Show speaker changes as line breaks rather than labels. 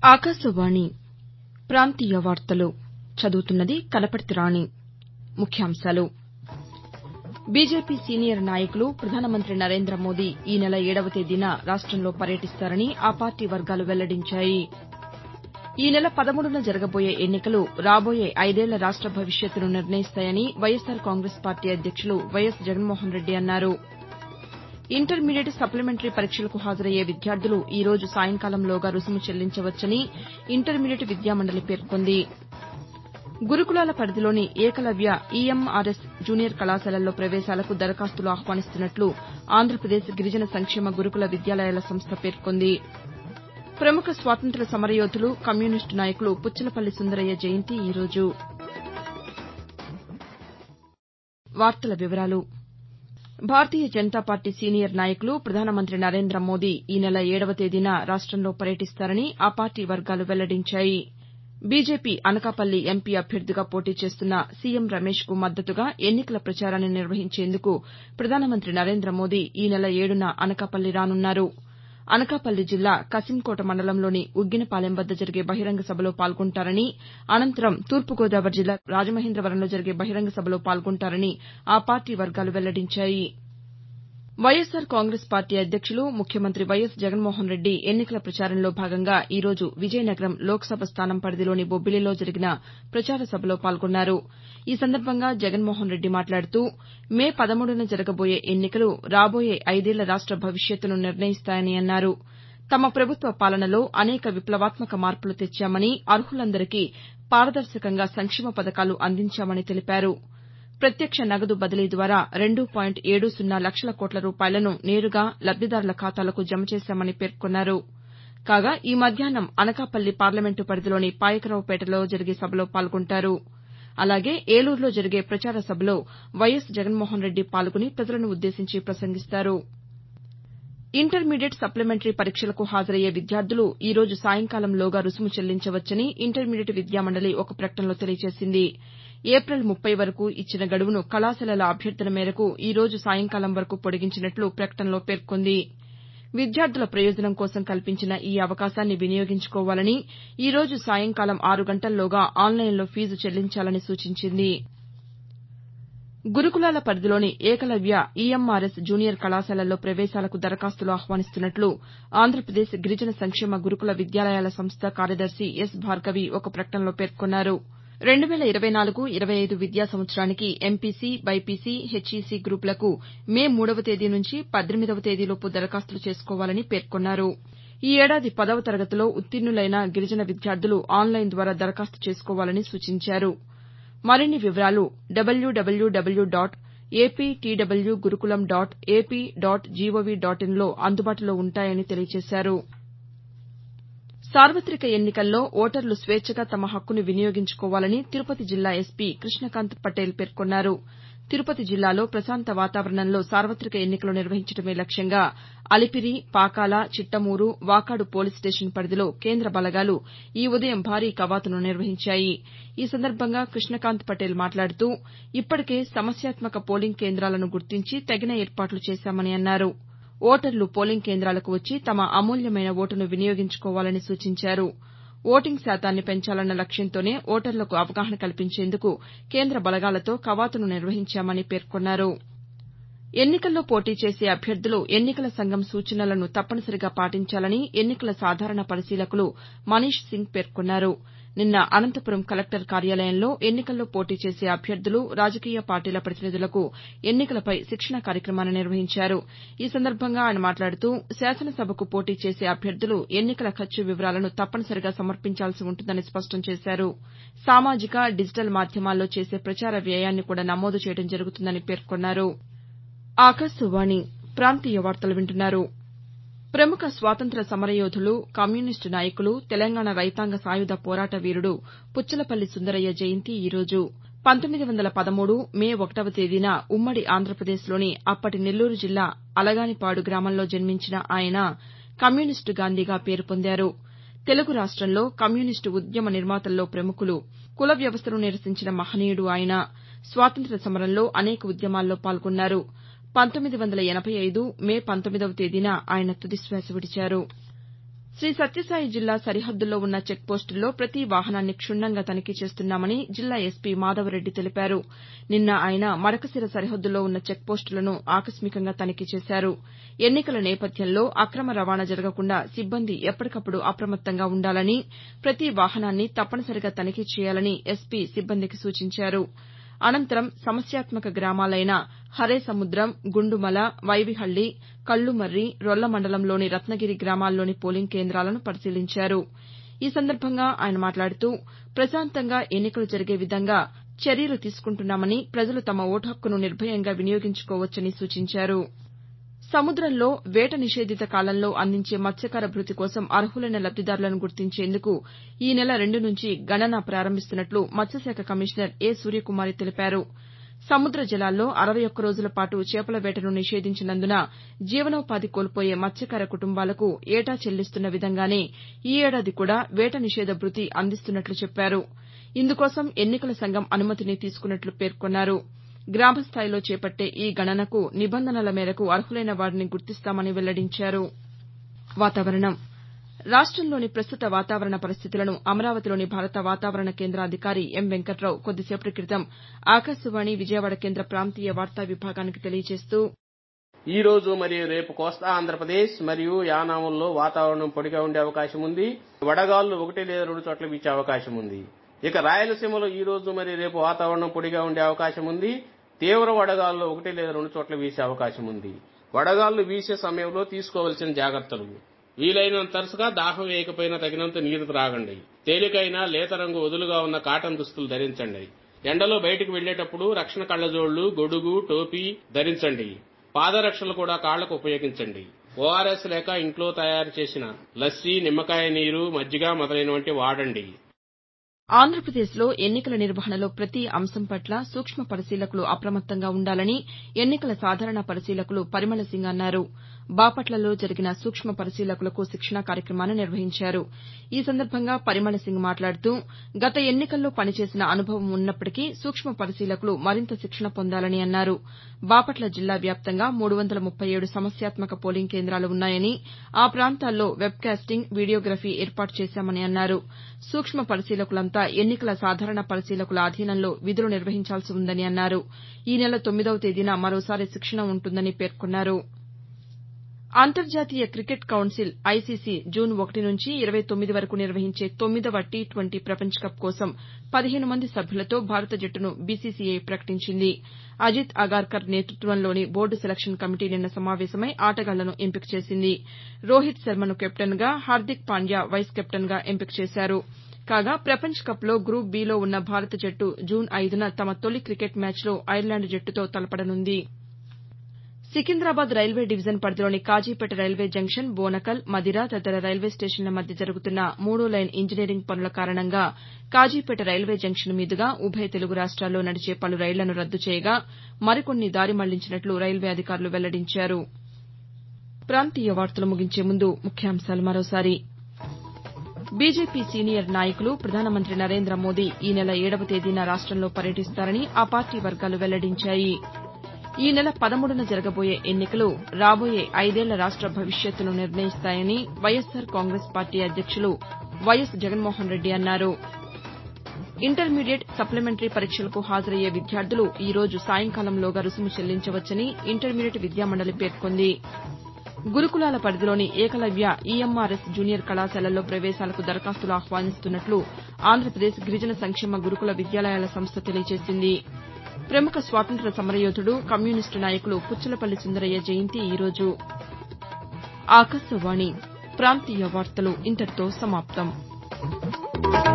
ఆకాశవాణి ప్రాంతీయ వార్తలు చదువుతున్నది కనపర్తి రాణి ముఖ్యాంశాలు బీజేపీ సీనియర్ నాయకులు ప్రధానమంత్రి నరేంద్ర మోదీ ఈ నెల ఏడవ తేదీన రాష్టంలో పర్యటిస్తారని ఆ పార్టీ వర్గాలు వెల్లడించాయి ఈ నెల పదమూడున జరగబోయే ఎన్నికలు రాబోయే ఐదేళ్ల రాష్ట భవిష్యత్తును నిర్ణయిస్తాయని వైఎస్సార్ కాంగ్రెస్ పార్టీ అధ్యక్షులు వైఎస్ జగన్మోహన్రెడ్డి అన్నారు ఇంటర్మీడియట్ సప్లిమెంటరీ పరీక్షలకు హాజరయ్యే విద్యార్థులు ఈ రోజు సాయంకాలంలోగా రుసుము చెల్లించవచ్చని ఇంటర్మీడియట్ విద్యామండలి పేర్కొంది గురుకులాల పరిధిలోని ఏకలవ్య ఈఎంఆర్ఎస్ జూనియర్ కళాశాలల్లో ప్రవేశాలకు దరఖాస్తులు ఆహ్వానిస్తున్నట్లు ఆంధ్రప్రదేశ్ గిరిజన సంక్షేమ గురుకుల విద్యాలయాల సంస్థ పేర్కొంది ప్రముఖ స్వాతంత్ర్య సమరయోధులు కమ్యూనిస్టు నాయకులు పుచ్చలపల్లి సుందరయ్య జయంతి ఈ రోజు భారతీయ జనతా పార్టీ సీనియర్ నాయకులు ప్రధానమంత్రి నరేంద్ర మోదీ ఈ నెల ఏడవ తేదీన రాష్టంలో పర్యటిస్తారని ఆ పార్టీ వర్గాలు వెల్లడించాయి బీజేపీ అనకాపల్లి ఎంపీ అభ్యర్థిగా పోటీ చేస్తున్న సీఎం రమేష్కు మద్దతుగా ఎన్నికల ప్రచారాన్ని నిర్వహించేందుకు ప్రధానమంత్రి నరేంద్ర మోదీ ఈ నెల ఏడున అనకాపల్లి రానున్నారు అనకాపల్లి జిల్లా కశింకోట మండలంలోని ఉగ్గినపాలెం వద్ద జరిగే బహిరంగ సభలో పాల్గొంటారని అనంతరం తూర్పు గోదావరి జిల్లా రాజమహేంద్రవరంలో జరిగే బహిరంగ సభలో పాల్గొంటారని ఆ పార్టీ వర్గాలు వెల్లడించాయి వైఎస్సార్ కాంగ్రెస్ పార్టీ అధ్యక్షులు ముఖ్యమంత్రి వైఎస్ జగన్మోహన్రెడ్డి ఎన్నికల ప్రచారంలో భాగంగా ఈ రోజు విజయనగరం లోక్సభ స్థానం పరిధిలోని బొబ్బిలిలో జరిగిన ప్రచార సభలో పాల్గొన్నారు ఈ సందర్భంగా జగన్మోహన్రెడ్డి మాట్లాడుతూ మే పదమూడున జరగబోయే ఎన్నికలు రాబోయే ఐదేళ్ల రాష్ట భవిష్యత్తును నిర్ణయిస్తాయని అన్నారు తమ ప్రభుత్వ పాలనలో అనేక విప్లవాత్మక మార్పులు తెచ్చామని అర్హులందరికీ పారదర్శకంగా సంక్షేమ పథకాలు అందించామని తెలిపారు ప్రత్యక్ష నగదు బదిలీ ద్వారా రెండు పాయింట్ ఏడు సున్నా లక్షల కోట్ల రూపాయలను నేరుగా లబ్దిదారుల ఖాతాలకు జమ చేశామని పేర్కొన్నారు కాగా ఈ మధ్యాహ్నం అనకాపల్లి పార్లమెంటు పరిధిలోని పాయకరావుపేటలో జరిగే సభలో పాల్గొంటారు అలాగే ఏలూరులో జరిగే ప్రచార సభలో వైఎస్ జగన్మోహన్రెడ్డి పాల్గొని ప్రజలను ఉద్దేశించి ప్రసంగిస్తారు ఇంటర్మీడియట్ సప్లిమెంటరీ పరీక్షలకు హాజరయ్యే విద్యార్థులు ఈ రోజు సాయంకాలంలోగా రుసుము చెల్లించవచ్చని ఇంటర్మీడియట్ విద్యామండలి ఒక ప్రకటనలో తెలియజేసింది ఏపిల్ ముప్పై వరకు ఇచ్చిన గడువును కళాశాలల అభ్యర్థన మేరకు ఈ రోజు సాయంకాలం వరకు పొడిగించినట్లు ప్రకటనలో పేర్కొంది విద్యార్థుల ప్రయోజనం కోసం కల్పించిన ఈ అవకాశాన్ని వినియోగించుకోవాలని ఈ రోజు సాయంకాలం ఆరు గంటల్లోగా ఆన్లైన్లో ఫీజు చెల్లించాలని సూచించింది గురుకులాల పరిధిలోని ఏకలవ్య ఈఎంఆర్ఎస్ జూనియర్ కళాశాలల్లో ప్రవేశాలకు దరఖాస్తులు ఆహ్వానిస్తున్నట్లు ఆంధ్రప్రదేశ్ గిరిజన సంక్షేమ గురుకుల విద్యాలయాల సంస్థ కార్యదర్శి ఎస్ భార్గవి ఒక ప్రకటనలో పేర్కొన్నారు రెండు వేల ఇరవై నాలుగు ఇరవై ఐదు విద్యా సంవత్సరానికి ఎంపీసీ బైపీసీ హెచ్ఈసీ గ్రూపులకు మే మూడవ తేదీ నుంచి పద్దెనిమిదవ తేదీలోపు దరఖాస్తులు చేసుకోవాలని పేర్కొన్నారు ఈ ఏడాది పదవ తరగతిలో ఉత్తీర్ణులైన గిరిజన విద్యార్థులు ఆన్లైన్ ద్వారా దరఖాస్తు చేసుకోవాలని సూచించారు మరిన్ని వివరాలు డబ్ల్యూడబ్ల్యూడబ్ల్యూ dot APTW gurukulam dot AP dot GOV dot ఇన్లో అందుబాటులో ఉంటాయని తెలియజేశారు సార్వతిక ఎన్నికల్లో ఓటర్లు స్వేచ్చగా తమ హక్కును వినియోగించుకోవాలని తిరుపతి జిల్లా ఎస్పీ కృష్ణకాంత్ పటేల్ పేర్కొన్నారు తిరుపతి జిల్లాలో ప్రశాంత వాతావరణంలో సార్వతిక ఎన్నికలు నిర్వహించడమే లక్ష్యంగా అలిపిరి పాకాల చిట్టమూరు వాకాడు పోలీస్ స్టేషన్ పరిధిలో కేంద్ర బలగాలు ఈ ఉదయం భారీ కవాతును నిర్వహించాయి ఈ సందర్భంగా కృష్ణకాంత్ పటేల్ మాట్లాడుతూ ఇప్పటికే సమస్యాత్మక పోలింగ్ కేంద్రాలను గుర్తించి తగిన ఏర్పాట్లు చేశామని అన్నారు ఓటర్లు పోలింగ్ కేంద్రాలకు వచ్చి తమ అమూల్యమైన ఓటును వినియోగించుకోవాలని సూచించారు ఓటింగ్ శాతాన్ని పెంచాలన్న లక్ష్యంతోనే ఓటర్లకు అవగాహన కల్పించేందుకు కేంద్ర బలగాలతో కవాతును నిర్వహించామని పేర్కొన్నారు ఎన్నికల్లో పోటీ చేసే అభ్యర్థులు ఎన్నికల సంఘం సూచనలను తప్పనిసరిగా పాటించాలని ఎన్నికల సాధారణ పరిశీలకులు మనీష్ సింగ్ పేర్కొన్నారు నిన్న అనంతపురం కలెక్టర్ కార్యాలయంలో ఎన్నికల్లో పోటీ చేసే అభ్యర్థులు రాజకీయ పార్టీల ప్రతినిధులకు ఎన్నికలపై శిక్షణ కార్యక్రమాన్ని నిర్వహించారు ఈ సందర్భంగా ఆయన మాట్లాడుతూ శాసనసభకు పోటీ చేసే అభ్యర్థులు ఎన్నికల ఖర్చు వివరాలను తప్పనిసరిగా సమర్పించాల్సి ఉంటుందని స్పష్టం చేశారు సామాజిక డిజిటల్ మాధ్యమాల్లో చేసే ప్రచార వ్యయాన్ని కూడా నమోదు చేయడం జరుగుతుందని పేర్కొన్నారు ప్రముఖ స్వాతంత్ర్య సమరయోధులు కమ్యూనిస్టు నాయకులు తెలంగాణ రైతాంగ సాయుధ పోరాట వీరుడు పుచ్చలపల్లి సుందరయ్య జయంతి ఈ రోజు పంతొమ్మిది వందల పదమూడు మే ఒకటవ తేదీన ఉమ్మడి ఆంధ్రప్రదేశ్లోని అప్పటి నెల్లూరు జిల్లా అలగానిపాడు గ్రామంలో జన్మించిన ఆయన కమ్యూనిస్టు గాంధీగా పేరు పొందారు తెలుగు రాష్టంలో కమ్యూనిస్టు ఉద్యమ నిర్మాతల్లో ప్రముఖులు కుల వ్యవస్థను నిరసించిన మహనీయుడు ఆయన స్వాతంత్ర్య సమరంలో అనేక ఉద్యమాల్లో పాల్గొన్నారు పంతొమ్మిది వందల ఎనబై ఐదు మే పంతొమ్మిదవ తేదీన ఆయన తుదిశ్వాస విడిచారు శ్రీ సత్యసాయి జిల్లా సరిహద్దుల్లో ఉన్న చెక్పోస్టుల్లో ప్రతి వాహనాన్ని క్షుణ్ణంగా తనిఖీ చేస్తున్నామని జిల్లా ఎస్పీ మాధవరెడ్డి తెలిపారు నిన్న ఆయన మడకశిర సరిహద్దులో ఉన్న చెక్పోస్టులను ఆకస్మికంగా తనిఖీ చేశారు ఎన్నికల నేపథ్యంలో అక్రమ రవాణా జరగకుండా సిబ్బంది ఎప్పటికప్పుడు అప్రమత్తంగా ఉండాలని ప్రతి వాహనాన్ని తప్పనిసరిగా తనిఖీ చేయాలని ఎస్పీ సిబ్బందికి సూచించారు అనంతరం సమస్యాత్మక గ్రామాలైన హరేసముద్రం గుండుమల వైవిహళ్లి కళ్లుమర్రి రొల్ల మండలంలోని రత్నగిరి గ్రామాల్లోని పోలింగ్ కేంద్రాలను పరిశీలించారు ఈ సందర్భంగా ఆయన మాట్లాడుతూ ప్రశాంతంగా ఎన్నికలు జరిగే విధంగా చర్యలు తీసుకుంటున్నామని ప్రజలు తమ ఓటు హక్కును నిర్భయంగా వినియోగించుకోవచ్చని సూచించారు సముద్రంలో వేట నిషేధిత కాలంలో అందించే మత్స్యకార భృతి కోసం అర్హులైన లబ్దిదారులను గుర్తించేందుకు ఈ నెల రెండు నుంచి గణన ప్రారంభిస్తున్నట్లు మత్స్యశాఖ కమిషనర్ ఏ సూర్యకుమారి తెలిపారు సముద్ర జలాల్లో అరవై ఒక్క రోజుల పాటు చేపల వేటను నిషేధించినందున జీవనోపాధి కోల్పోయే మత్స్యకార కుటుంబాలకు ఏటా చెల్లిస్తున్న విధంగానే ఈ ఏడాది కూడా వేట నిషేధ భృతి అందిస్తున్నట్లు చెప్పారు ఇందుకోసం ఎన్నికల సంఘం అనుమతిని తీసుకున్నట్లు పేర్కొన్నారు గ్రామస్థాయిలో చేపట్టే ఈ గణనకు నిబంధనల మేరకు అర్హులైన వారిని గుర్తిస్తామని వెల్లడించారు వాతావరణం రాష్టంలోని ప్రస్తుత వాతావరణ పరిస్థితులను అమరావతిలోని భారత వాతావరణ కేంద్ర అధికారి ఎం వెంకట్రావు కొద్దిసేపటి క్రితం ఆకాశవాణి విజయవాడ కేంద్ర ప్రాంతీయ వార్తా విభాగానికి తెలియజేస్తూ
ఈ రోజు మరియు రేపు కోస్తా ఆంధ్రప్రదేశ్ మరియు యానాముల్లో వాతావరణం పొడిగా ఉండే అవకాశం ఉంది వడగాళ్లు ఒకటి లేదా రెండు చోట్ల వీచే అవకాశం ఉంది ఇక రాయలసీమలో ఈ రోజు మరియు రేపు వాతావరణం పొడిగా ఉండే అవకాశం ఉంది తీవ్ర వడగాళ్లు ఒకటి లేదా రెండు చోట్ల వీసే అవకాశం ఉంది వడగాళ్లు వీసే సమయంలో తీసుకోవలసిన జాగ్రత్తలు వీలైనంత తరచుగా దాహం వేయకపోయినా తగినంత నీరు త్రాగండి తేలికైన లేత రంగు వదులుగా ఉన్న కాటన్ దుస్తులు ధరించండి ఎండలో బయటకు వెళ్లేటప్పుడు రక్షణ కళ్లజోళ్లు గొడుగు టోపీ ధరించండి పాదరక్షలు కూడా కాళ్లకు ఉపయోగించండి ఓఆర్ఎస్ లేక ఇంట్లో తయారు చేసిన లస్సీ నిమ్మకాయ నీరు మజ్జిగ మొదలైనవంటి వాడండి
ఆంధ్రప్రదేశ్లో ఎన్నికల నిర్వహణలో ప్రతి అంశం పట్ల సూక్ష్మ పరిశీలకులు అప్రమత్తంగా ఉండాలని ఎన్నికల సాధారణ పరిశీలకులు పరిమళ సింగ్ అన్నారు బాపట్లలో జరిగిన సూక్ష్మ పరిశీలకులకు శిక్షణా కార్యక్రమాన్ని నిర్వహించారు ఈ సందర్భంగా పరిమళ సింగ్ మాట్లాడుతూ గత ఎన్నికల్లో పనిచేసిన అనుభవం ఉన్నప్పటికీ సూక్ష్మ పరిశీలకులు మరింత శిక్షణ పొందాలని అన్నారు బాపట్ల జిల్లా వ్యాప్తంగా మూడు వందల ముప్పై ఏడు సమస్యాత్మక పోలింగ్ కేంద్రాలు ఉన్నాయని ఆ ప్రాంతాల్లో వెబ్ కాస్టింగ్ వీడియోగ్రఫీ ఏర్పాటు చేశామని అన్నారు సూక్ష్మ పరిశీలకులంతా ఎన్నికల సాధారణ పరిశీలకుల అధీనంలో విధులు నిర్వహించాల్సి ఉందని అన్నారు ఈ నెల తొమ్మిదవ తేదీన మరోసారి శిక్షణ ఉంటుందని పేర్కొన్నారు అంతర్జాతీయ క్రికెట్ కౌన్సిల్ ఐసీసీ జూన్ ఒకటి నుంచి ఇరవై తొమ్మిది వరకు నిర్వహించే తొమ్మిదవ టీ ట్వంటీ ప్రపంచ కప్ కోసం పదిహేను మంది సభ్యులతో భారత జట్టును బీసీసీఐ ప్రకటించింది అజిత్ అగార్కర్ నేతృత్వంలోని బోర్డు సెలక్షన్ కమిటీ నిన్న సమావేశమై ఆటగాళ్లను ఎంపిక చేసింది రోహిత్ శర్మను కెప్టెన్గా హార్దిక్ పాండ్యా వైస్ కెప్టెన్గా ఎంపిక చేశారు కాగా ప్రపంచ కప్లో గ్రూప్ బీలో ఉన్న భారత జట్టు జూన్ ఐదున తమ తొలి క్రికెట్ మ్యాచ్లో ఐర్లాండ్ జట్టుతో తలపడనుంది సికింద్రాబాద్ రైల్వే డివిజన్ పరిధిలోని కాజీపేట రైల్వే జంక్షన్ బోనకల్ మదిర తదితర రైల్వే స్టేషన్ల మధ్య జరుగుతున్న మూడో లైన్ ఇంజనీరింగ్ పనుల కారణంగా కాజీపేట రైల్వే జంక్షన్ మీదుగా ఉభయ తెలుగు రాష్ట్రాల్లో నడిచే పలు రైళ్లను రద్దు చేయగా మరికొన్ని దారి మళ్లించినట్లు రైల్వే అధికారులు వెల్లడించారు ప్రాంతీయ వార్తలు ముగించే ముందు ముఖ్యాంశాలు మరోసారి బీజేపీ సీనియర్ నాయకులు ప్రధానమంత్రి నరేంద్ర మోదీ ఈ నెల ఏడవ తేదీన రాష్టంలో పర్యటిస్తారని ఆ పార్టీ వర్గాలు వెల్లడించాయి ఈ నెల పదమూడున జరగబోయే ఎన్నికలు రాబోయే ఐదేళ్ల రాష్ట భవిష్యత్తును నిర్ణయిస్తాయని వైఎస్సార్ కాంగ్రెస్ పార్టీ అధ్యక్షులు వైఎస్ జగన్మోహన్ రెడ్డి అన్నారు ఇంటర్మీడియట్ సప్లిమెంటరీ పరీక్షలకు హాజరయ్యే విద్యార్థులు ఈ రోజు సాయంకాలంలోగా రుసుము చెల్లించవచ్చని ఇంటర్మీడియట్ విద్యామండలి పేర్కొంది గురుకులాల పరిధిలోని ఏకలవ్య ఈఎంఆర్ఎస్ జూనియర్ కళాశాలల్లో ప్రవేశాలకు దరఖాస్తులు ఆహ్వానిస్తున్నట్లు ఆంధ్రప్రదేశ్ గిరిజన సంక్షేమ గురుకుల విద్యాలయాల సంస్థ తెలియజేసింది ప్రముఖ స్వాతంత్ర్య సమరయోధుడు కమ్యూనిస్టు నాయకులు పుచ్చలపల్లి సుందరయ్య జయంతి ఈ రోజు ఆకాశవాణి ప్రాంతీయ వార్తలు ఇంతటితో సమాప్తం